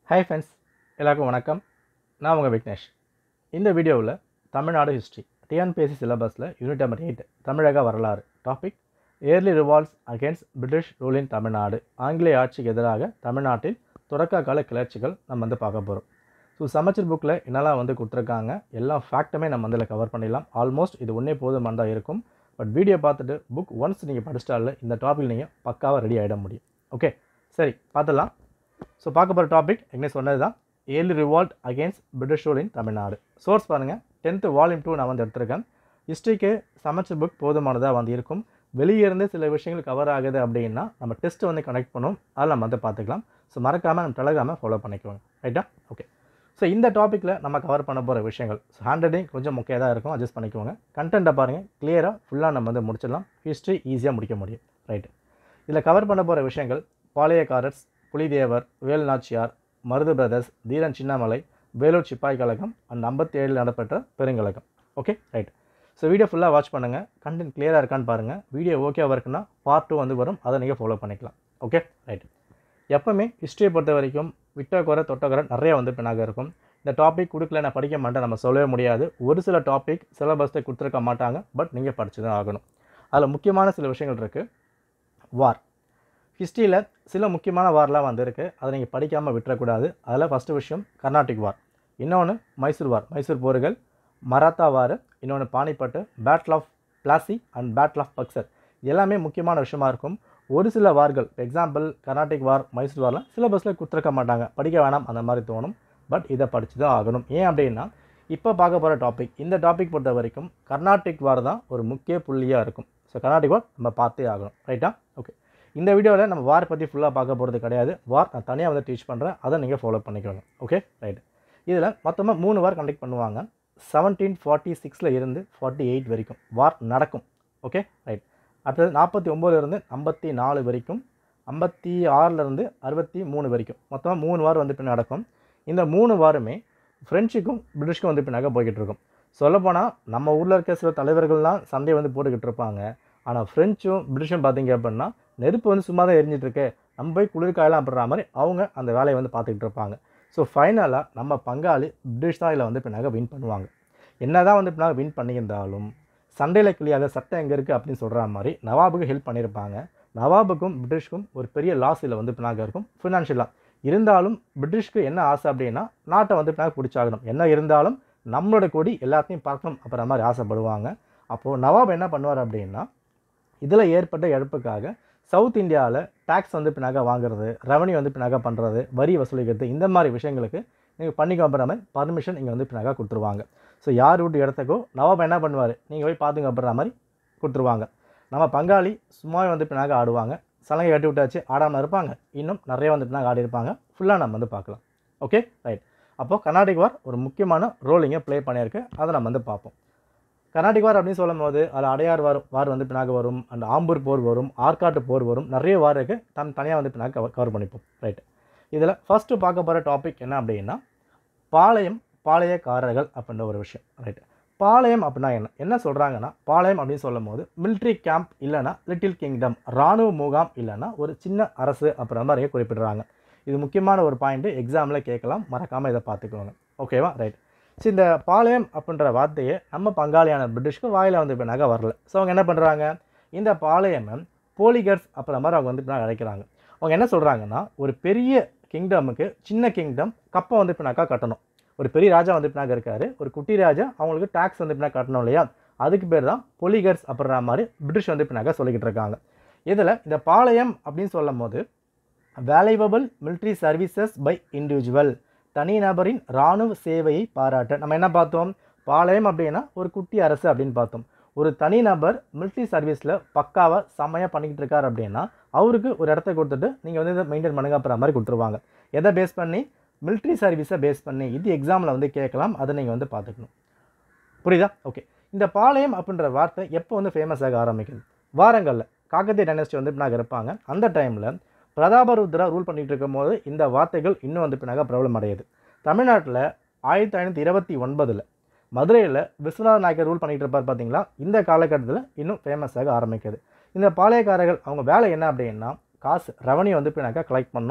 hi friends எல்லாருக்கும் வணக்கம் நான் உங்கள் விக்னேஷ் இந்த வீடியோவில் தமிழ்நாடு ஹிஸ்ட்ரி டிஎன்பிஎஸ்சி சிலபஸில் யூனிட் நம்பர் எயிட் தமிழக வரலாறு topic early revolts against British rule in Tamil Nadu ஆங்கிலேய ஆட்சிக்கு எதிராக தமிழ்நாட்டில் தொடக்க கால கிளர்ச்சிகள் நம்ம வந்து பார்க்க போகிறோம் ஸோ சமச்சர் புக்கில் என்னெல்லாம் வந்து கொடுத்துருக்காங்க எல்லா ஃபேக்ட்டுமே நம்ம வந்து கவர் பண்ணிடலாம் ஆல்மோஸ்ட் இது ஒன்றே போதுமானதாக இருக்கும் பட் வீடியோ பார்த்துட்டு புக் ஒன்ஸ் நீங்கள் படிச்சிட்டால இந்த டாபிக் நீங்கள் பக்காவாக ரெடி ஆகிட முடியும் ஓகே சரி பார்த்துடலாம் ஸோ பார்க்க போகிற டாபிக் என்ன சொன்னது தான் early revolt against British rule in Tamil Nadu source பாருங்கள் டென்த்து வால்யூம் டூ நான் வந்து எடுத்திருக்கேன் ஹிஸ்ட்ரிக்கு சமைச்ச புக் போதுமானதாக வந்து இருக்கும் வெளியே இருந்து சில விஷயங்கள் கவர் ஆகுது அப்படின்னா நம்ம டெஸ்ட் வந்து கனெக்ட் பண்ணுவோம் அதில் நம்ம வந்து பார்த்துக்கலாம் ஸோ மறக்காமல் நம்ம டெலகிராமை ஃபாலோ பண்ணிக்குவோங்க ரைட்டா ஓகே ஸோ இந்த டாப்பிக்கில் நம்ம கவர் பண்ண போகிற விஷயங்கள் ஸோ ஹேண்ட் ரைட்டிங் கொஞ்சம் முக்கியம் தான் இருக்கும் அட்ஜஸ்ட் பண்ணிக்கோங்க கண்டென்ட்டை பாருங்கள் கிளியராக ஃபுல்லாக நம்ம வந்து முடிச்சிடலாம் ஹிஸ்ட்ரி ஈஸியாக முடிக்க முடியும் ரைட்டு இதில் கவர் பண்ண போகிற விஷயங்கள் பாளையக்காரர்ஸ் புலிதேவர் வேல் நாச்சியார் மருது பிரதர்ஸ் தீரன் சின்னமலை வேலூர் சிப்பாய் கழகம் அண்ட் ஐம்பத்தி ஏழில் நடைபெற்ற பெருங்கழகம் ஓகே ரைட் ஸோ வீடியோ ஃபுல்லாக வாட்ச் பண்ணுங்கள் கண்டென்ட் கிளியராக இருக்கான்னு பாருங்கள் வீடியோ ஓகேவாக இருக்குன்னா பார்ட் டூ வந்து வரும் அதை நீங்கள் ஃபாலோ பண்ணிக்கலாம் ஓகே ரைட் எப்போவுமே ஹிஸ்ட்ரியை பொறுத்த வரைக்கும் விட்டக்குறை தொட்டக்குறை நிறைய வந்து பின்னாக இருக்கும் இந்த டாபிக் கொடுக்கல நான் படிக்க மாட்டேன் நம்ம சொல்லவே முடியாது ஒரு சில டாபிக் சிலபஸில் கொடுத்துருக்க மாட்டாங்க பட் நீங்கள் படிச்சு தான் ஆகணும் அதில் முக்கியமான சில விஷயங்கள் இருக்குது வார் ஹிஸ்ட்ரியில் சில முக்கியமான வார்லாம் வந்திருக்கு அதை நீங்கள் படிக்காமல் விட்டுறக்கூடாது அதில் ஃபஸ்ட்டு விஷயம் கர்நாடிக் வார் இன்னொன்று மைசூர் வார் மைசூர் போர்கள் மராத்தா வார் இன்னொன்று Panipat battle of Plassey and battle of Buxar இது எல்லாமே முக்கியமான விஷயமா இருக்கும் ஒரு சில வார்கள் எக்ஸாம்பிள் கர்நாடிக் வார் மைசூர் வார்லாம் சிலபஸில் கொடுத்துருக்க மாட்டாங்க படிக்க வேணாம் அந்த மாதிரி தோணும் பட் இதை படித்து தான் ஆகணும் ஏன் அப்படின்னா இப்போ பார்க்க போகிற டாபிக் இந்த டாபிக் பொறுத்த வரைக்கும் கர்நாடிக் வார் தான் ஒரு முக்கிய புள்ளியாக இருக்கும் ஸோ கர்நாடிக் வார் நம்ம பார்த்தே ஆகணும் ரைட்டா ஓகே இந்த வீடியோவில் நம்ம வார் பற்றி ஃபுல்லாக பார்க்க போகிறது கிடையாது வார் நான் தனியாக வந்து டீச் பண்ணுறேன் அதை நீங்கள் ஃபாலோ பண்ணிக்கோங்க ஓகே ரைட் இதில் மொத்தமாக மூணு வார் கண்டக்ட் பண்ணுவாங்க செவன்டீன் ஃபார்ட்டி சிக்ஸில் இருந்து ஃபார்ட்டி எயிட் வரைக்கும் வார் நடக்கும் ஓகே ரைட் அடுத்தது நாற்பத்தி ஒம்போதுலேருந்து ஐம்பத்தி நாலு வரைக்கும் ஐம்பத்தி ஆறிலிருந்து அறுபத்தி மூணு வரைக்கும் மொத்தமாக மூணு வார் வந்து இப்போ நடக்கும் இந்த மூணு வாரமே ஃப்ரெஞ்சுக்கும் பிரிட்டிஷ்க்கும் வந்து பின்னாக போய்கிட்டு இருக்கும் சொல்லப்போனால் நம்ம ஊரில் இருக்க சில தலைவர்கள்லாம் சண்டை வந்து போட்டுக்கிட்டு இருப்பாங்க ஆனால் ஃப்ரெஞ்சும் பிரிட்டிஷும் பார்த்தீங்க அப்படின்னா நெருப்பு வந்து சும்மா தான் எரிஞ்சிட்டு இருக்கு நம்ம போய் குளிர்காயலாம் அப்படின்ற மாதிரி அவங்க அந்த வேலையை வந்து பார்த்துக்கிட்டு இருப்பாங்க ஸோ ஃபைனலாக நம்ம பங்காளி பிரிட்டிஷ் தான் இதில் வந்து பின்னாக வின் பண்ணுவாங்க என்ன தான் வந்து பின்னாக வின் பண்ணியிருந்தாலும் சண்டையில் கிளியாத சட்டம் எங்கே இருக்குது அப்படின்னு சொல்கிற மாதிரி நவாபுக்கு ஹெல்ப் பண்ணியிருப்பாங்க நவாபுக்கும் பிரிட்டிஷ்க்கும் ஒரு பெரிய லாஸ் இதில் வந்து பின்னாக இருக்கும் ஃபினான்ஷியலாக இருந்தாலும் பிரிட்டிஷ்க்கு என்ன ஆசை அப்படின்னா நாட்டை வந்து பின்னாக பிடிச்சாகணும் என்ன இருந்தாலும் நம்மளோட கொடி எல்லாத்தையும் பார்க்கணும் அப்புறம் மாதிரி ஆசைப்படுவாங்க அப்போது நவாப் என்ன பண்ணுவார் அப்படின்னா இதில் ஏற்பட்ட இழப்புக்காக சவுத் இந்தியாவில் டேக்ஸ் வந்து பின்னாக வாங்குறது ரெவன்யூ வந்து பின்னாக பண்ணுறது வரி வசூலிக்கிறது இந்த மாதிரி விஷயங்களுக்கு நீங்கள் பண்ணிக்க அப்புறம் மாதிரி பர்மிஷன் இங்கே வந்து பின்னாக கொடுத்துருவாங்க ஸோ யார் விட்டு இடத்துக்கோ நவாப் என்ன பண்ணுவார் நீங்கள் போய் பார்த்துங்க அப்படின்ற மாதிரி கொடுத்துருவாங்க நம்ம பங்காளி சும்மாவே வந்து பின்னாக ஆடுவாங்க சலங்கை கட்டி விட்டாச்சு ஆடாமல் இருப்பாங்க இன்னும் நிறைய வந்து பின்னாக ஆடி இருப்பாங்க ஃபுல்லாக நம்ம வந்து பார்க்கலாம் ஓகே ரைட் அப்போது கர்நாடிக் வார் ஒரு முக்கியமான ரோல் இங்கே ப்ளே பண்ணியிருக்கு அதை நம்ம வந்து பார்ப்போம் கர்நாடிக் வார் அப்படின்னு சொல்லும் போது அதில் அடையார் வார் வார் வந்து பின்னாக வரும் அண்ட் ஆம்பூர் போர் வரும் ஆற்காட்டு போர் வரும் நிறைய வார் இருக்குது தன் தனியாக வந்து பின்னாக கவர் கவர் பண்ணிப்போம் ரைட் இதில் ஃபஸ்ட்டு பார்க்க போகிற டாபிக் என்ன அப்படின்னா பாளையம் பாளையக்காரர்கள் அப்படின்ற ஒரு விஷயம் ரைட் பாளையம் அப்படின்னா என்ன என்ன சொல்கிறாங்கன்னா பாளையம் அப்படின்னு சொல்லும் போது மிலிட்ரி கேம்ப் இல்லைனா லிட்டில் கிங்டம் இராணுவ முகாம் இல்லைனா ஒரு சின்ன அரசு அப்படின்ற மாதிரியே குறிப்பிடுறாங்க இது முக்கியமான ஒரு பாயிண்ட்டு எக்ஸாமில் கேட்கலாம் மறக்காமல் இதை பார்த்துக்கோங்க ஓகேவா ரைட் ஸோ இந்த பாளையம் அப்படின்ற வார்த்தையை நம்ம பங்காளியான பிரிட்டிஷ்க்கு வாயில் வந்து பின்னாக வரல ஸோ அவங்க என்ன பண்ணுறாங்க இந்த பாளையம் போலிகர்ஸ் அப்புறம் மாதிரி அவங்க வந்து பின்னாக அழைக்கிறாங்க அவங்க என்ன சொல்கிறாங்கன்னா ஒரு பெரிய கிங்டமுக்கு சின்ன கிங்டம் கப்பை வந்து பின்னாக்கா கட்டணும் ஒரு பெரிய ராஜா வந்து பின்னாக இருக்கார் ஒரு குட்டி ராஜா அவங்களுக்கு டேக்ஸ் வந்து பின்னாக கட்டணும் இல்லையா அதுக்கு பேர் தான் பொலிகர்ஸ் அப்படின்ற மாதிரி பிரிட்டிஷ் வந்து பின்னாக சொல்லிக்கிட்டு இருக்காங்க இதில் இந்த பாளையம் அப்படின்னு சொல்லும் போது valuable military services by individual தனிநபரின் இராணுவ சேவையை பாராட்ட நம்ம என்ன பார்த்தோம் பாளையம் அப்படின்னா ஒரு குட்டி அரசு அப்படின்னு பார்த்தோம் ஒரு தனிநபர் மிலிட்ரி சர்வீஸில் பக்காவாக செம்மையாக பண்ணிக்கிட்டு இருக்கார் அப்படின்னா அவருக்கு ஒரு இடத்த கொடுத்துட்டு நீங்கள் வந்து இதை மெயின்டைன் பண்ணுங்க அப்புறம் மாதிரி கொடுத்துருவாங்க எதை பேஸ் பண்ணி மிலிட்ரி சர்வீஸை பேஸ் பண்ணி இது எக்ஸாமில் வந்து கேட்கலாம் அதை நீங்கள் வந்து பார்த்துக்கணும் புரியுதா ஓகே இந்த பாளையம் அப்படின்ற வார்த்தை எப்போ வந்து ஃபேமஸ் ஆக ஆரம்பிக்குது வாரங்களில் காக்கத்திய டைனஸ்டி வந்து பின்னாக இருப்பாங்க அந்த டைமில் பிரதாபருத்ரா ரூல் பண்ணிகிட்டு இருக்கும்போது இந்த வார்த்தைகள் இன்னும் வந்து பின்னாக ப்ராப்ளம் அடையுது தமிழ்நாட்டில் ஆயிரத்தி ஐநூற்றி இருபத்தி ஒன்பதில் மதுரையில் விஸ்வநாத நாயக்கர் ரூல் பண்ணிகிட்டு இருப்பார் பார்த்தீங்களா இந்த காலகட்டத்தில் இன்னும் ஃபேமஸாக ஆரம்பிக்குது இந்த பாளையக்காரர்கள் அவங்க வேலை என்ன அப்படின்னா காசு ரெவன்யூ வந்து பின்னாக்கா கலெக்ட் பண்ணணும்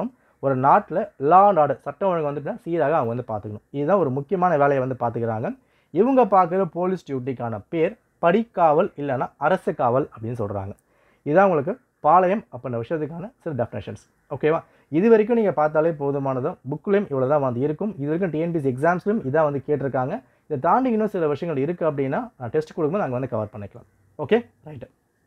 ஒரு நாட்டில் லா அண்ட் ஆர்டர் சட்டம் ஒழுங்கு வந்துட்டு சீராக அவங்க வந்து பார்த்துக்கணும் இதுதான் ஒரு முக்கியமான வேலையை வந்து பார்த்துக்கிறாங்க இவங்க பார்க்குற போலீஸ் டியூட்டிக்கான பேர் படிக்காவல் இல்லைன்னா அரசு காவல் அப்படின்னு சொல்கிறாங்க இதுதான் உங்களுக்கு பாளையம் அப்படின்ற விஷயத்துக்கான சில டெஃபினேஷன்ஸ் ஓகேவா இது வரைக்கும் நீங்கள் பார்த்தாலே போதுமானதும் புக்லேயும் இவ்வளோ தான் வந்து இருக்கும் இது வரைக்கும் டிஎன்பிசி எக்ஸாம்ஸ்லையும் இதான் வந்து கேட்டிருக்காங்க இதை தாண்டி இன்னும் சில விஷயங்கள் இருக்குது அப்படின்னா நான் டெஸ்ட் கொடுக்கும்போது நாங்கள் வந்து கவர் பண்ணிக்கலாம் ஓகே ரைட்டு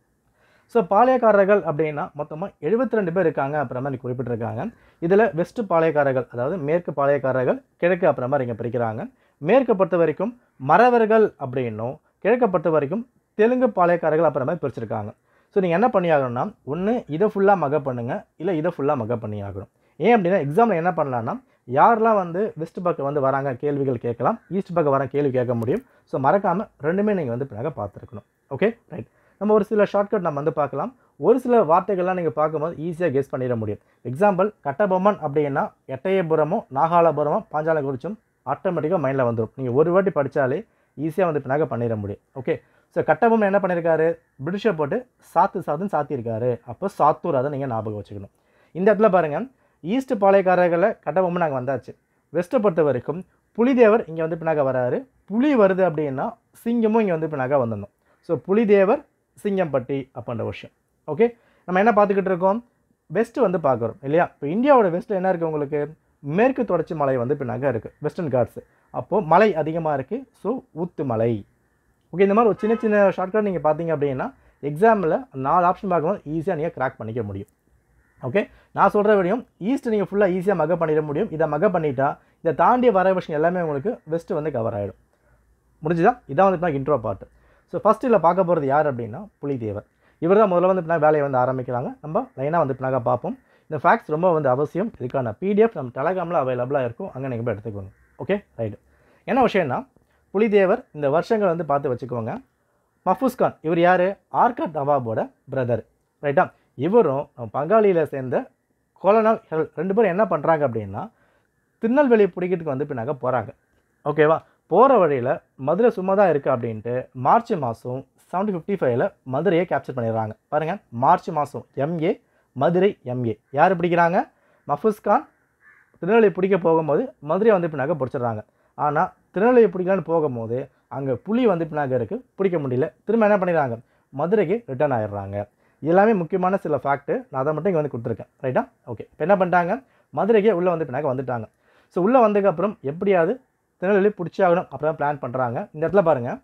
ஸோ பாளையக்காரர்கள் அப்படின்னா மொத்தமாக எழுபத்தி ரெண்டு பேர் இருக்காங்க அப்புறம் மாதிரி குறிப்பிட்டிருக்காங்க இதில் வெஸ்ட் பாளையக்காரர்கள் அதாவது மேற்கு பாளையக்காரர்கள் கிழக்கு அப்புறம் மாதிரி இங்கே பிரிக்கிறாங்க மேற்கு பொறுத்த வரைக்கும் மறவர்கள் அப்படின்னும் கிழக்கு பொறுத்த வரைக்கும் தெலுங்கு பாளையக்காரர்கள் அப்புறம் மாதிரி பிரிச்சிருக்காங்க ஸோ நீங்கள் என்ன பண்ணியாகணும்னா ஒன்று இதை ஃபுல்லாக மக பண்ணுங்கள் இல்லை இதை ஃபுல்லாக மக பண்ணி ஆகணும் ஏன் அப்படின்னா எக்ஸாமில் என்ன பண்ணலாம்னா யாரெல்லாம் வந்து வெஸ்ட் பக்கம் வந்து வராங்க கேள்விகள் கேட்கலாம் ஈஸ்ட் பக்கம் வர கேள்வி கேட்க முடியும் ஸோ மறக்காமல் ரெண்டுமே நீங்கள் வந்து பின்னாக பார்த்துருக்கணும் ஓகே ரைட் நம்ம ஒரு சில ஷார்ட்கட் நம்ம வந்து பார்க்கலாம் ஒரு சில வார்த்தைகள்லாம் நீங்கள் பார்க்கும்போது ஈஸியாக கெஸ் பண்ணிட முடியும் எக்ஸாம்பிள் கட்டபொம்மன் அப்படின்னா எட்டயபுரமும் நாகாலபுரமும் பாஞ்சாலங்குறிச்சும் ஆட்டோமேட்டிக்காக மைண்டில் வந்துடும் நீங்கள் ஒரு வாட்டி படித்தாலே ஈஸியாக வந்து பின்னாக பண்ணிட முடியும் ஓகே ஸோ கட்டபொம்மன் என்ன பண்ணியிருக்காரு பிரிட்டிஷை போட்டு சாத்து சாத்துன்னு சாத்தியிருக்காரு அப்போ சாத்தூர் அதை நீங்கள் ஞாபகம் வச்சுக்கணும் இந்த இடத்துல பாருங்கள் ஈஸ்ட் பாளையக்காரர்களை கட்டபொம்மன் நாங்கள் வந்தாச்சு வெஸ்ட்டை பொறுத்த வரைக்கும் புலிதேவர் இங்கே வந்து பின்னாக வராரு புலி வருது அப்படின்னா சிங்கமும் இங்கே வந்து பின்னாக வந்துடணும் ஸோ புலிதேவர் சிங்கம்பட்டி அப்படின்ற விஷயம் ஓகே நம்ம என்ன பார்த்துக்கிட்டு இருக்கோம் வெஸ்ட் வந்து பார்க்குறோம் இல்லையா இப்போ இந்தியாவோட வெஸ்ட்டில் என்ன இருக்குது உங்களுக்கு மேற்கு தொடர்ச்சி மலை வந்து பின்னாக இருக்குது வெஸ்டர்ன் காட்ஸ் அப்போது மலை அதிகமாக இருக்குது ஸோ ஊத்து மலை ஓகே இந்த மாதிரி ஒரு சின்ன சின்ன ஷார்ட்கட் நீங்கள் பார்த்தீங்க அப்படின்னா எக்ஸாமில் நாலு ஆப்ஷன் பார்க்கும்போது ஈஸியாக நீங்கள் கிராக் பண்ணிக்க முடியும் ஓகே நான் சொல்கிற விடையும் ஈஸ்ட் நீங்கள் ஃபுல்லாக ஈஸியாக மக பண்ணிட முடியும் இதை மக பண்ணிட்டா இதை தாண்டிய வர விஷயம் எல்லாமே உங்களுக்கு வெஸ்ட் வந்து கவர் ஆகிடும் முடிஞ்சுதா இதான் வந்து இப்போ இன்ட்ரோ பார்ட்டு ஸோ ஃபஸ்ட் இதில் பார்க்க போகிறது யார் அப்படின்னா புலிதேவர் இவர் தான் முதல்ல வந்து பின்னா வேலையை வந்து ஆரம்பிக்கிறாங்க நம்ம லைனாக வந்து பின்னாக பார்ப்போம் இந்த ஃபேக்ட்ஸ் ரொம்ப வந்து அவசியம் இதுக்கான பிடிஎஃப் நம்ம டெலகிராமில் அவைலபிளாக இருக்கும் அங்கே நீங்கள் போய் எடுத்துக்கோங்க ஓகே ரைட்டு என்ன விஷயம்னா புலிதேவர் இந்த வருஷங்கள் வந்து பார்த்து வச்சுக்கோங்க மஃபூஸ் கான் இவர் யார் ஆர்காட் நவாபோட பிரதர் ரைட்டா இவரும் நம்ம பங்காளியில் சேர்ந்த கோலனால் ஹெல் ரெண்டு பேரும் என்ன பண்ணுறாங்க அப்படின்னா திருநெல்வேலி பிடிக்கிறதுக்கு வந்து பின்னாக போகிறாங்க ஓகேவா போகிற வழியில் மதுரை சும்மா தான் இருக்குது அப்படின்ட்டு மார்ச் மாதம் செவன்டி ஃபிஃப்டி ஃபைவ்ல மதுரையை கேப்சர் பண்ணிடுறாங்க பாருங்கள் மார்ச் மாதம் எம்ஏ மதுரை எம்ஏ யார் பிடிக்கிறாங்க மஃபூஸ் கான் திருநெல்வேலி பிடிக்க போகும்போது மதுரையை வந்து பின்னாக பிடிச்சிடுறாங்க ஆனால் திருநெல்வேலி பிடிக்கலான்னு போகும்போது அங்கே புலி வந்து பின்னாக இருக்குது பிடிக்க முடியல திரும்ப என்ன பண்ணிடுறாங்க மதுரைக்கு ரிட்டர்ன் ஆயிடுறாங்க எல்லாமே முக்கியமான சில ஃபேக்ட்டு நான் அதை மட்டும் இங்கே வந்து கொடுத்துருக்கேன் ரைட்டா ஓகே இப்போ என்ன பண்ணிட்டாங்க மதுரைக்கே உள்ளே வந்து பின்னாக வந்துட்டாங்க ஸோ உள்ளே வந்ததுக்கப்புறம் எப்படியாவது திருநெல்வேலி பிடிச்சாகணும் அப்புறம் பிளான் பண்ணுறாங்க இந்த இடத்துல பாருங்கள்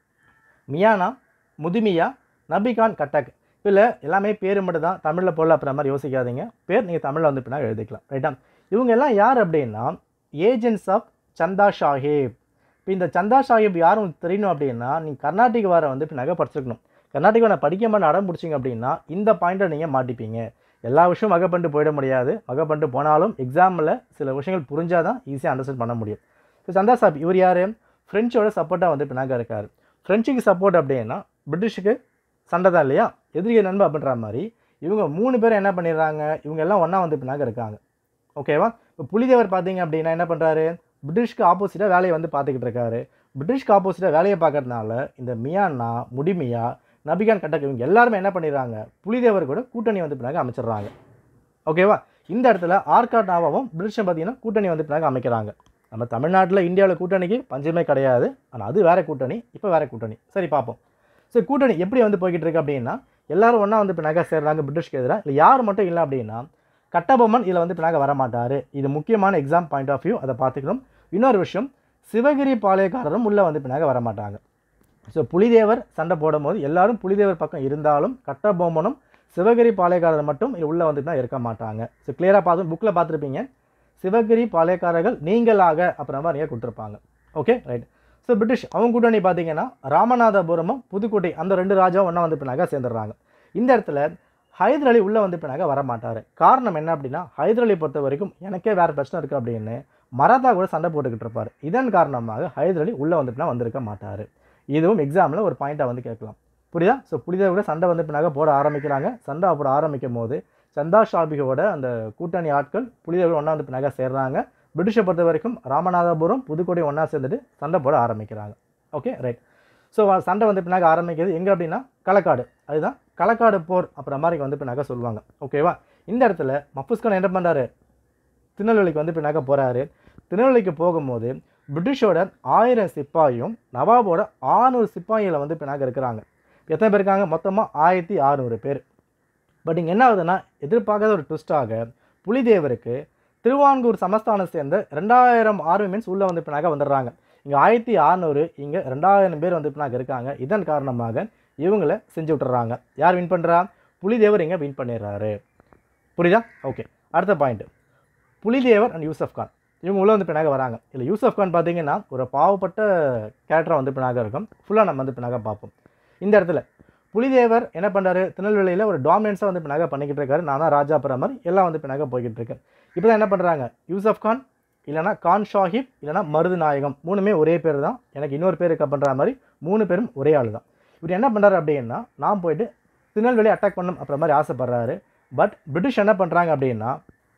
மியானா முதுமியா நபிகான் கட்டக் இதில் எல்லாமே பேர் மட்டும் தான் தமிழில் போடல அப்புறம் மாதிரி யோசிக்காதீங்க பேர் நீங்கள் தமிழில் வந்து பின்னாடி எழுதிக்கலாம் ரைட்டா இவங்க எல்லாம் யார் அப்படின்னா ஏஜென்ட்ஸ் ஆஃப் சந்தா ஷாஹிப் இப்போ இந்த சந்தா சாஹிப் யாரும் உங்களுக்கு தெரியணும் அப்படின்னா நீங்கள் கர்நாடிக் வார வந்து பின்னாக படிச்சிருக்கணும் கர்நாடிக் வாரம் படிக்க மாதிரி அடம் பிடிச்சிங்க அப்படின்னா இந்த பாயிண்ட்டை நீங்கள் மாட்டிப்பீங்க எல்லா விஷயமும் மகப்பண்டு போயிட முடியாது மகப்பண்டு போனாலும் எக்ஸாமில் சில விஷயங்கள் புரிஞ்சால் தான் ஈஸியாக அண்டர்ஸ்டாண்ட் பண்ண முடியும் இப்போ சந்தா சாஹிப் இவர் யார் ஃப்ரெஞ்சோட சப்போர்ட்டாக வந்து பின்னாக இருக்கார் ஃப்ரெஞ்சுக்கு சப்போர்ட் அப்படின்னா பிரிட்டிஷுக்கு சண்டை தான் இல்லையா எதிரிகை நண்பு அப்படின்ற மாதிரி இவங்க மூணு பேரும் என்ன பண்ணிடுறாங்க இவங்க எல்லாம் ஒன்றா வந்து பின்னாக இருக்காங்க ஓகேவா இப்போ புலிதேவர் பார்த்தீங்க அப்படின்னா என்ன பண்ணுறாரு பிரிட்டிஷ்க்கு ஆப்போசிட்டாக வேலையை வந்து பார்த்துக்கிட்டு இருக்காரு பிரிட்டிஷ்க்கு ஆப்போசிட்டாக வேலையை பார்க்கறதுனால இந்த மியான்னா முடிமியா நபிகான் கட்டக் இவங்க எல்லாருமே என்ன பண்ணிடுறாங்க புலிதேவர் கூட கூட்டணி வந்து பின்னாக அமைச்சிடுறாங்க ஓகேவா இந்த இடத்துல ஆர்காட் நாவாவும் பிரிட்டிஷும் பார்த்தீங்கன்னா கூட்டணி வந்து பின்னாக அமைக்கிறாங்க நம்ம தமிழ்நாட்டில் இந்தியாவில் கூட்டணிக்கு பஞ்சமே கிடையாது ஆனால் அது வேற கூட்டணி இப்போ வேற கூட்டணி சரி பார்ப்போம் சரி கூட்டணி எப்படி வந்து போய்கிட்டு இருக்கு அப்படின்னா எல்லாரும் ஒன்றா வந்து பின்னாக சேர்றாங்க பிரிட்டிஷ்க்கு எதிராக இல்லை யார் மட்டும் இல்லை அப்படின்னா கட்டபொம்மன் இதில் வந்து பின்னாக வரமாட்டார் இது முக்கியமான எக்ஸாம் பாயிண்ட் ஆஃப் வியூ அதை பார்த்துக்கணும் இன்னொரு விஷயம் சிவகிரி பாளையக்காரரும் உள்ளே வந்து பின்னாக வரமாட்டாங்க ஸோ புலிதேவர் சண்டை போடும்போது எல்லாரும் புலிதேவர் பக்கம் இருந்தாலும் கட்டபொம்மனும் சிவகிரி பாளையக்காரர் மட்டும் உள்ளே வந்துட்டுனா இருக்க மாட்டாங்க ஸோ கிளியராக பார்த்து புக்கில் பார்த்துருப்பீங்க சிவகிரி பாளையக்காரர்கள் நீங்களாக அப்புறம் மாதிரி கொடுத்துருப்பாங்க ஓகே ரைட் ஸோ பிரிட்டிஷ் அவங்க கூட்டணி பார்த்தீங்கன்னா ராமநாதபுரமும் புதுக்கோட்டை அந்த ரெண்டு ராஜாவும் ஒன்றா வந்து பின்னாக சேர்ந்துடுறாங்க இந்த இடத்துல ஹைதர் அலி உள்ளே வந்து பின்னாக வரமாட்டார் காரணம் என்ன அப்படின்னா ஹைதர் அலி பொறுத்த வரைக்கும் எனக்கே வேறு பிரச்சனை இருக்குது அப்படின்னு மராத்தா கூட சண்டை போட்டுக்கிட்டு இருப்பார் இதன் காரணமாக ஹைதர் அலி உள்ளே வந்து பின்னா வந்திருக்க மாட்டார் இதுவும் எக்ஸாமில் ஒரு பாயிண்ட்டாக வந்து கேட்கலாம் புரியுதா ஸோ புரியுதை விட சண்டை வந்து பின்னாக போட ஆரம்பிக்கிறாங்க சண்டை போட ஆரம்பிக்கும் போது சந்தா ஷாபிகோட அந்த கூட்டணி ஆட்கள் புலிதேவர் ஒன்றா வந்து பின்னாக சேர்றாங்க பிரிட்டிஷை பொறுத்த வரைக்கும் ராமநாதபுரம் புதுக்கோட்டை ஒன்றா சேர்ந்துட்டு சண்டை போட ஆரம்பிக்கிறாங்க ஓகே ரைட் ஸோ சண்டை வந்து பின்னாக ஆரம்பிக்கிறது எங்கே அப்படின்னா களக்காடு அதுதான் களக்காடு போர் அப்புறம் மாதிரி வந்து பின்னாக சொல்லுவாங்க ஓகேவா இந்த இடத்துல மஃபூஸ்கான் என்ன பண்ணுறாரு திருநெல்வேலிக்கு வந்து பின்னாக்க போகிறாரு திருநெல்வேலிக்கு போகும்போது பிரிட்டிஷோட ஆயிரம் சிப்பாயும் நவாபோட ஆறுநூறு சிப்பாயிகளை வந்து பின்னாக்க இருக்கிறாங்க எத்தனை பேர் இருக்காங்க மொத்தமாக ஆயிரத்தி அறநூறு பேர் பட் இங்கே என்ன ஆகுதுன்னா எதிர்பார்க்காத ஒரு ட்விஸ்டாக புலிதேவருக்கு திருவான்கூர் சமஸ்தானம் சேர்ந்த ரெண்டாயிரம் ஆர்மி மீன்ஸ் உள்ளே வந்து பின்னாக்க வந்துடுறாங்க இங்கே ஆயிரத்தி அறநூறு இங்கே ரெண்டாயிரம் பேர் வந்து பின்னாக்க இருக்காங்க இதன் காரணமாக இவங்கள செஞ்சு விட்டுறாங்க யார் வின் பண்ணுறா புலிதேவர் இங்கே வின் பண்ணிடுறாரு புரியுதா ஓகே அடுத்த பாயிண்ட் புலிதேவர் அண்ட் யூசப் கான் இவங்க உள்ளே வந்து பின்னாக வராங்க இல்லை யூசப் கான் பார்த்தீங்கன்னா ஒரு பாவப்பட்ட கேரக்டராக வந்து பின்னாக இருக்கும் ஃபுல்லாக நம்ம வந்து பின்னாக பார்ப்போம் இந்த இடத்துல புலிதேவர் என்ன பண்ணுறாரு திருநெல்வேலியில் ஒரு டாமினன்ஸாக வந்து பின்னாக பண்ணிக்கிட்டு இருக்காரு நான் தான் ராஜா பிரமர் எல்லாம் வந்து பின்னாக போய்கிட்டு இருக்கேன் இப்போ தான் என்ன பண்ணுறாங்க யூசப் கான் இல்லைனா கான் ஷாஹிப் இல்லைனா மருது நாயகம் மூணுமே ஒரே பேர் தான் எனக்கு இன்னொரு பேர் இருக்க பண்ணுற மாதிரி மூணு பேரும் ஒரே ஆள் தான் இவர் என்ன பண்ணுறாரு அப்படின்னா நான் போயிட்டு திருநெல்வேலி அட்டாக் பண்ணணும் அப்புறம் மாதிரி ஆசைப்படுறாரு பட் பிரிட்டிஷ் என்ன பண்ணுறாங்க அப்படின்னா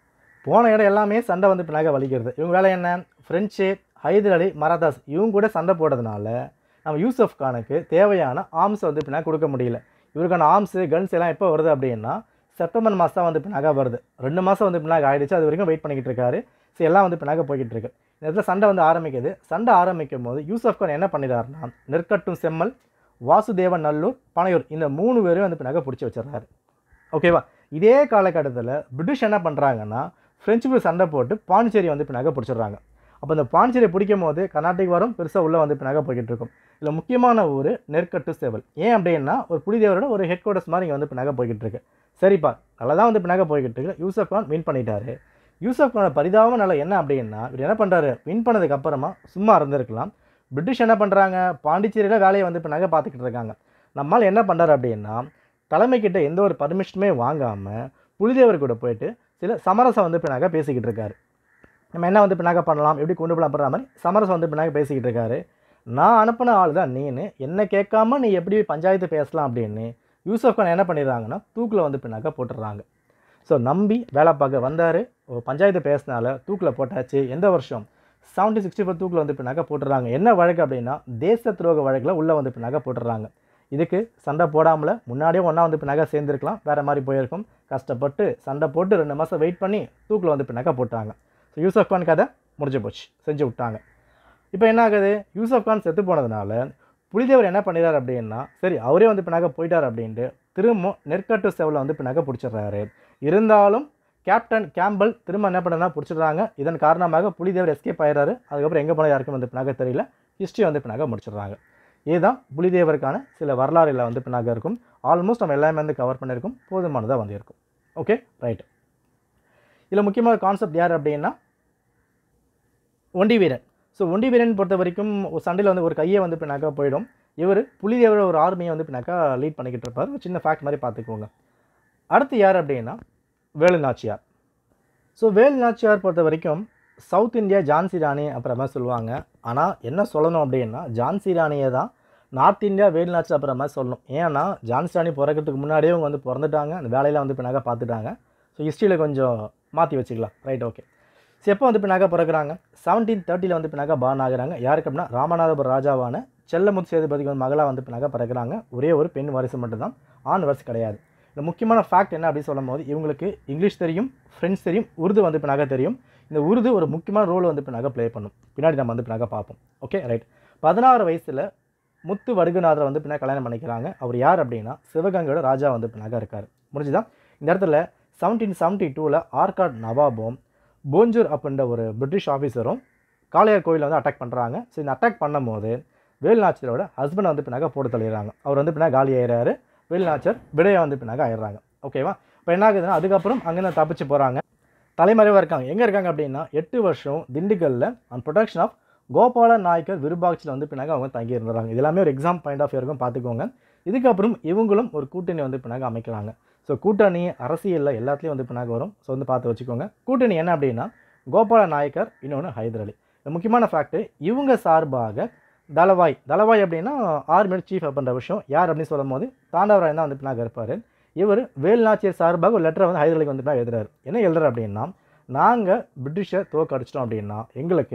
போன இடம் எல்லாமே சண்டை வந்து பின்னாக வலிக்கிறது இவங்க வேலை என்ன ஃப்ரெஞ்சு ஹைதர் அலி மராதாஸ் இவங்க கூட சண்டை போடுறதுனால நம்ம யூசப் கானுக்கு தேவையான ஆர்ம்ஸ் வந்து பின்னாக கொடுக்க முடியல இவருக்கான ஆர்ம்ஸு கன்ஸ் எல்லாம் எப்போ வருது அப்படின்னா செப்டம்பர் மாதம் தான் வந்து பின்னாக வருது ரெண்டு மாதம் வந்து பின்னாக ஆயிடுச்சு அது வரைக்கும் வெயிட் பண்ணிக்கிட்டு இருக்காரு ஸோ எல்லாம் வந்து பின்னாக போய்கிட்டு இருக்கு இந்த இடத்துல சண்டை வந்து ஆரம்பிக்குது சண்டை ஆரம்பிக்கும் போது யூசப் கான் என்ன பண்ணிடுறாருன்னா நெற்கட்டும் செம்மல் வாசுதேவன் நல்லூர் பனையூர் இந்த மூணு பேரும் வந்து பின்னாக பிடிச்சி வச்சிடுறாரு ஓகேவா இதே காலகட்டத்தில் பிரிட்டிஷ் என்ன பண்ணுறாங்கன்னா ஃப்ரெஞ்சு கூட சண்டை போட்டு பாண்டிச்சேரி வந்து பின்னாக பிடிச்சிடுறாங்க அப்போ இந்த பாண்டிச்சேரி பிடிக்கும் போது கர்நாடக வரும் பெருசாக உள்ளே வந்து பின்னாக போய்கிட்டு இருக்கும் இதில் முக்கியமான ஊர் நெற்கட்டு சேவல் ஏன் அப்படின்னா ஒரு புலிதேவரோட ஒரு ஹெட் குவார்ட்டர்ஸ் மாதிரி இங்கே வந்து பின்னாக போய்கிட்டு இருக்கு சரிப்பா நல்லா தான் வந்து பின்னாக போய்கிட்டு இருக்கு யூசப் கான் வின் பண்ணிட்டாரு யூசப் கானோட பரிதாப நிலை என்ன அப்படின்னா இவர் என்ன பண்ணுறாரு வின் பண்ணதுக்கு அப்புறமா சும்மா இருந்திருக்கலாம் பிரிட்டிஷ் என்ன பண்ணுறாங்க பாண்டிச்சேரியில் வேலையை வந்து பின்னாக பார்த்துக்கிட்டு இருக்காங்க நம்மால் என்ன பண்ணுறாரு அப்படின்னா தலைமைக்கிட்ட எந்த ஒரு பர்மிஷனுமே வாங்காமல் புலிதேவர் கூட போயிட்டு சில சமரசம் வந்து பின்னாக பேசிக்கிட்டு இருக்காரு நம்ம என்ன வந்து பின்னாக பண்ணலாம் எப்படி கொண்டு போகலாம் பண்ணுற மாதிரி சமரசம் வந்து பின்னாக பேசிக்கிட்டு இருக்காரு நான் அனுப்பின ஆள் தான் நீனு என்ன கேட்காம நீ எப்படி பஞ்சாயத்து பேசலாம் அப்படின்னு யூசப் கான் என்ன பண்ணிடுறாங்கன்னா தூக்கில் வந்து பின்னாக்க போட்டுடுறாங்க ஸோ நம்பி வேலை பார்க்க வந்தார் பஞ்சாயத்து பேசினால தூக்கில் போட்டாச்சு எந்த வருஷம் செவன்டீன் சிக்ஸ்டி ஃபோர் தூக்கில் வந்து பின்னாக்க போட்டுடுறாங்க என்ன வழக்கு அப்படின்னா தேச துரோக வழக்கில் உள்ளே வந்து பின்னாக்க போட்டுடுறாங்க இதுக்கு சண்டை போடாமல் முன்னாடியே ஒன்றா வந்து பின்னாக்க சேர்ந்துருக்கலாம் வேறு மாதிரி போயிருக்கும் கஷ்டப்பட்டு சண்டை போட்டு ரெண்டு மாதம் வெயிட் பண்ணி தூக்கில் வந்து பின்னாக்க போட்டாங்க ஸோ யூசப் கான் கதை முடிஞ்சு போச்சு செஞ்சு விட்டாங்க இப்போ என்ன ஆகுது யூசப் கான் செத்து போனதுனால புலிதேவர் என்ன பண்ணிடுறாரு அப்படின்னா சரி அவரே வந்து பின்னாக்க போயிட்டார் அப்படின்ட்டு திரும்ப நெற்கட்டு செவலில் வந்து பின்னாக்க பிடிச்சிடுறாரு இருந்தாலும் கேப்டன் கேம்பல் திரும்ப என்ன பண்ணனா பிடிச்சிடுறாங்க இதன் காரணமாக புலிதேவர் எஸ்கேப் ஆயிடுறாரு அதுக்கப்புறம் எங்கே போனால் யாருக்கும் வந்து பின்னாக்க தெரியல ஹிஸ்ட்ரி வந்து பின்னாக்க முடிச்சிடுறாங்க இதுதான் புலிதேவருக்கான சில வரலாறுகளில் வந்து பின்னாக இருக்கும் ஆல்மோஸ்ட் நம்ம எல்லாமே வந்து கவர் பண்ணியிருக்கோம் போதுமானதாக வந்து இருக்கும் ஓகே ரைட் இதில் முக்கியமான கான்செப்ட் யார் அப்படின்னா ஒண்டி வீரன் ஸோ ஒண்டி வீரன் பொறுத்த வரைக்கும் ஒரு சண்டையில் வந்து ஒரு கையை வந்து பின்னாக்கா போயிடும் இவர் புலிதேவர ஒரு ஆர்மியை வந்து பின்னாக்கா லீட் பண்ணிக்கிட்டு இருப்பார் ஒரு சின்ன ஃபேக்ட் மாதிரி பார்த்துக்கோங்க அடுத்து யார் அப்படின்னா வேலு நாச்சியார் ஸோ வேலு நாச்சியார் பொறுத்த வரைக்கும் சவுத் இந்தியா ஜான்சி ராணி அப்புறமா சொல்லுவாங்க ஆனால் என்ன சொல்லணும் அப்படின்னா ஜான்சி ராணியை தான் நார்த் இந்தியா வேலு நாச்சியார் அப்புறமா சொல்லணும் ஏன்னா ஜான்சி ராணி பிறக்கிறதுக்கு முன்னாடியே அவங்க வந்து பிறந்துட்டாங்க அந்த வேலையெல்லாம் வந்து பின்னாக பார்த்துட்டாங்க ஸோ ஹிஸ்ட்ரியில் கொஞ்சம் மாற்றி வச்சுக்கலாம் ரைட் ஓகே ஸோ எப்போ வந்து பின்னாக பிறகுறாங்க செவன்டீன் தேர்ட்டியில் வந்து பின்னாக பான் ஆகுறாங்க யாருக்கு அப்படின்னா ராமநாதபுரம் ராஜாவான செல்லமுத்து சேதுபதிக்கு வந்து மகளாக வந்து பின்னாக பிறகுறாங்க ஒரே ஒரு பெண் வாரிசு மட்டும்தான் ஆண் வாரிசு கிடையாது இந்த முக்கியமான ஃபேக்ட் என்ன அப்படின்னு சொல்லும் போது இவங்களுக்கு இங்கிலீஷ் தெரியும் ஃப்ரெண்ட்ஸ் தெரியும் உருது வந்து பின்னாக தெரியும் இந்த உருது ஒரு முக்கியமான ரோல் வந்து பின்னாக ப்ளே பண்ணும் பின்னாடி நம்ம வந்து பின்னாக பார்ப்போம் ஓகே ரைட் பதினாறு வயசில் முத்து வடுகுநாதரை வந்து பின்னாக கல்யாணம் பண்ணிக்கிறாங்க அவர் யார் அப்படின்னா சிவகங்கையோட ராஜா வந்து பின்னாக இருக்கார் முடிஞ்சுதா இந்த இடத்துல செவன்டீன் செவன்ட்டி டூவில் ஆர்காட் நவாபும் போஞ்சூர் அப்படின்ற ஒரு பிரிட்டிஷ் ஆஃபீஸரும் காளையார் கோயிலை வந்து அட்டாக் பண்ணுறாங்க ஸோ இந்த அட்டாக் பண்ணும்போது வேலுநாச்சியரோட ஹஸ்பண்டை வந்து பின்னாக போட்டு தள்ளிடுறாங்க அவர் வந்து பின்னாக காலி ஆயிடுறாரு வேலுநாச்சர் விடையை வந்து பின்னாக ஆயிடுறாங்க ஓகேவா இப்போ என்ன ஆகுதுன்னா அதுக்கப்புறம் அங்கேருந்து தப்பிச்சு போகிறாங்க தலைமறைவாக இருக்காங்க எங்கே இருக்காங்க அப்படின்னா எட்டு வருஷம் திண்டுக்கல்லில் and protection of Gopala Nayakkar விருபாட்சியில் வந்து பின்னாக அவங்க தங்கி இருந்துறாங்க இது எல்லாமே ஒரு எக்ஸாம் பாயிண்ட் ஆஃப் இருக்கும் பார்த்துக்கோங்க இதுக்கப்புறம் இவங்களும் ஒரு கூட்டணி வந்து பின்னாக அமைக்கிறாங்க ஸோ கூட்டணி அரசியலில் எல்லாத்துலேயும் வந்து பின்னாக வரும் ஸோ வந்து பார்த்து வச்சுக்கோங்க கூட்டணி என்ன அப்படின்னா கோபால நாயக்கர் இன்னொன்று ஹைதர் அலி இந்த முக்கியமான ஃபேக்ட்டு இவங்க சார்பாக தலவாய் தலவாய் அப்படின்னா ஆர்மியோட சீஃப் அப்படின்ற விஷயம் யார் அப்படின்னு சொல்லும் போது தாண்டவராயன் தான் வந்து பின்னாக இருப்பார் இவர் வேலுநாச்சியர் சார்பாக ஒரு லெட்டரை வந்து ஹைதர் அலிக்கு வந்து பின்னாக எழுதுறாரு என்ன எழுதுறாரு அப்படின்னா நாங்கள் பிரிட்டிஷை தோக்கடிச்சிட்டோம் அப்படின்னா எங்களுக்கு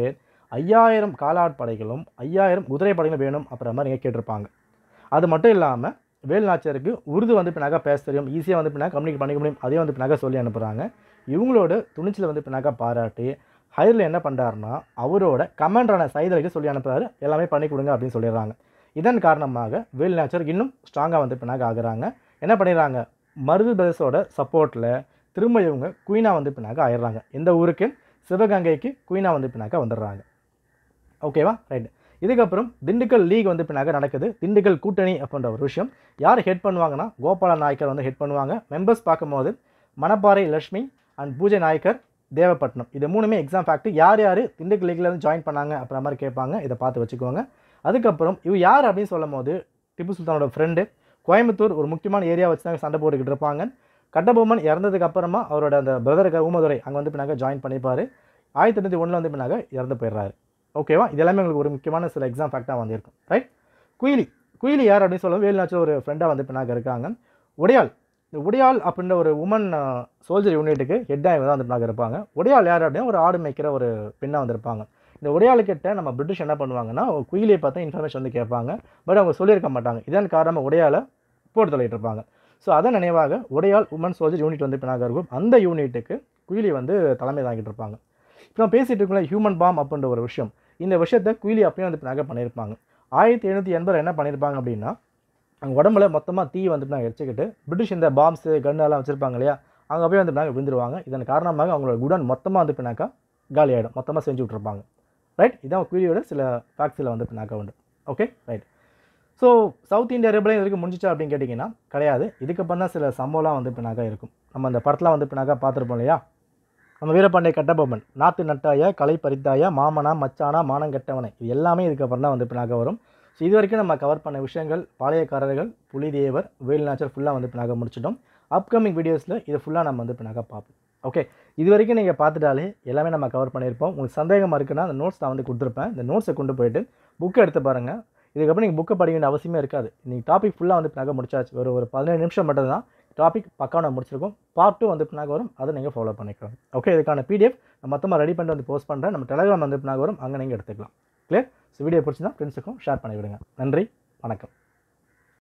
ஐயாயிரம் காலாட் படைகளும் ஐயாயிரம் குதிரை படைகளும் வேணும் அப்புறம் மாதிரி நீங்கள் கேட்டிருப்பாங்க அது மட்டும் இல்லாமல் வேல் நாச்சியாருக்கு உருது வந்து பின்னாக்கா பேச தெரியும் ஈஸியாக வந்து பின்னாக்கா கம்யூனிகேட் பண்ணிக்க முடியும் அதையும் வந்து பின்னாக்கா சொல்லி அனுப்புகிறாங்க இவங்களோட துணிச்சலை வந்து பின்னாக்கா பாராட்டி ஹைரில் என்ன பண்ணுறாருன்னா அவரோட கமாண்டரான சைதலுக்கு சொல்லி அனுப்புறாரு எல்லாமே பண்ணி கொடுங்க அப்படின்னு சொல்லிடுறாங்க இதன் காரணமாக வேல் நாச்சியார் இன்னும் ஸ்ட்ராங்காக வந்து பின்னாக்கா ஆகுறாங்க என்ன பண்ணிடுறாங்க மருது பிரதர்ஸோட சப்போர்ட்டில் திரும்ப இவங்க குயினாக வந்து பின்னாக்கா ஆயிடுறாங்க எந்த ஊருக்கு சிவகங்கைக்கு குயினாக வந்து பின்னாக்கா வந்துடுறாங்க ஓகேவா ரைட் இதுக்கப்புறம் திண்டுக்கல் லீக் வந்து பின்னாக நடக்குது திண்டுக்கல் கூட்டணி அப்படின்ற ஒரு விஷயம் யார் ஹெட் பண்ணுவாங்கன்னா கோபால நாயக்கர் வந்து ஹெட் பண்ணுவாங்க மெம்பர்ஸ் பார்க்கும்போது மணப்பாறை லட்சுமி அண்ட் பூஜை நாயக்கர் தேவப்பட்டினம் இது மூணுமே எக்ஸாம் ஃபேக்ட் யார் யார் திண்டுக்கல் லீக்ல இருந்து ஜாயின் பண்ணாங்க அப்புறம் மாதிரி கேட்பாங்க இதை பார்த்து வச்சுக்கோங்க அதுக்கப்புறம் இவ யார் அப்படின்னு சொல்லும் போது திப்பு சுல்தானோட ஃப்ரெண்டு கோயம்புத்தூர் ஒரு முக்கியமான ஏரியா வச்சு தான் சண்டை போட்டுக்கிட்டு இருப்பாங்க கட்டபொம்மன் இறந்ததுக்கு அப்புறமா அவரோட அந்த பிரதர் ஊமதுரை அங்கே வந்து பின்னாக ஜாயின் பண்ணிப்பார் ஆயிரத்தி எண்ணூற்றி ஒன்றில் வந்து பின்னாக இறந்து போயிடுறாரு ஓகேவா இது எல்லாமே உங்களுக்கு ஒரு முக்கியமான சில எக்ஸாம் ஃபேக்டாக வந்திருக்கும் ரைட் குயிலி குயிலி யார் அப்படின்னு சொல்லுவோம் வேலுநாச்சில் ஒரு ஃப்ரெண்டாக வந்து பின்னாக இருக்காங்க உடையாள் இந்த உடையாள் அப்படின்ற ஒரு உமன் சோல்ஜர் யூனிட்டுக்கு ஹெட்டாக தான் வந்து பின்னாக இருப்பாங்க உடையாள் யார் அப்படின்னா ஒரு ஆடு மேய்க்கிற ஒரு பெண்ணாக வந்திருப்பாங்க இந்த உடையாளுக்கிட்ட நம்ம பிரிட்டிஷ் என்ன பண்ணுவாங்கன்னா குயிலியை பார்த்தா இன்ஃபர்மேஷன் வந்து கேட்பாங்க பட் அவங்க சொல்லியிருக்க மாட்டாங்க இதன் காரணமாக உடையாளை போட்டு தள்ளிட்டு இருப்பாங்க ஸோ அதன் நினைவாக உடையாள் உமன் சோல்ஜர் யூனிட் வந்து பின்னாக இருக்கும் அந்த யூனிட்டுக்கு குயிலி வந்து தலைமை தாங்கிட்டு இருப்பாங்க இப்போ நான் பேசிகிட்டு இருக்கோம்ல ஹியூமன் பாம் அப்படின்ற ஒரு விஷயம் இந்த விஷயத்தை குயிலி அப்பயும் வந்து பின்னாக பண்ணியிருப்பாங்க ஆயிரத்தி எழுநூற்றி எண்பது என்ன பண்ணியிருப்பாங்க அப்படின்னா அவங்க உடம்புல மொத்தமாக தீ வந்து நாங்கள் எரிச்சுக்கிட்டு பிரிட்டிஷ் இந்த பாம்ஸு கன்னெல்லாம் வச்சுருப்பாங்க இல்லையா அங்கே போய் வந்து பின்னாங்க விழுந்துருவாங்க இதன் காரணமாக அவங்களோட குடன் மொத்தமாக வந்து பின்னாக்கா காலி ஆகிடும் மொத்தமாக செஞ்சு விட்ருப்பாங்க ரைட் இதான் குயிலியோட சில ஃபேக்ட்ஸில் வந்து பின்னாக்கா உண்டு okay right so south India ரெபலையும் இதுக்கு முடிஞ்சிச்சா அப்படின்னு கேட்டிங்கன்னா கிடையாது இதுக்கப்புறம் தான் சில சம்பவம்லாம் வந்து பின்னாக்கா இருக்கும் நம்ம அந்த படத்தில் வந்து பின்னாக்கா பார்த்துருப்போம் இல்லையா நம்ம வீரபாண்டிய கட்டபொம்மன் நாத்து நட்டாய களை பறித்தாய மாமனா மச்சானா மானங்கெட்டவனை இது எல்லாமே இதுக்கப்புறம் தான் வந்து பின்னாக வரும் ஸோ இது வரைக்கும் நம்ம கவர் பண்ண விஷயங்கள் பாளையக்காரர்கள் புலிதேவர் வேலுநாச்சர் ஃபுல்லாக வந்து பின்னாக முடிச்சிட்டோம் அப்கமிங் வீடியோஸில் இது ஃபுல்லாக நம்ம வந்து பின்னாக பார்ப்போம் ஓகே இது வரைக்கும் நீங்கள் பார்த்துட்டாலே எல்லாமே நம்ம கவர் பண்ணியிருப்போம் உங்களுக்கு சந்தேகமாக இருக்குன்னா அந்த நோட்ஸ் நான் வந்து கொடுத்துருப்பேன் இந்த நோட்ஸை கொண்டு போயிட்டு புக்கை எடுத்து பாருங்கள் இதுக்கப்புறம் நீங்கள் புக்கை படிக்க வேண்டிய அவசியமே இருக்காது நீங்கள் டாபிக் ஃபுல்லாக வந்து பின்னாக முடிச்சாச்சு ஒரு ஒரு பதினேழு நிமிஷம் மட்டும் தான் டாபிக் பக்காவாக நான் முடிச்சிருக்கோம் பார்ட் டூ வந்து பின்னாக வரும் அதை நீங்கள் ஃபாலோ பண்ணிக்கலாம் ஓகே இதுக்கான பிடிஎஃப் நான் மொத்தமாக ரெடி பண்ணிட்டு வந்து போஸ்ட் பண்ணுறேன் நம்ம டெலிகிராம் வந்து பின்னாக வரும் அங்கே நீங்கள் எடுத்துக்கலாம் கிளியர் ஸோ வீடியோ பிடிச்சிருந்தா ஃப்ரெண்ட்ஸுக்கும் ஷேர் பண்ணி விடுங்க நன்றி வணக்கம்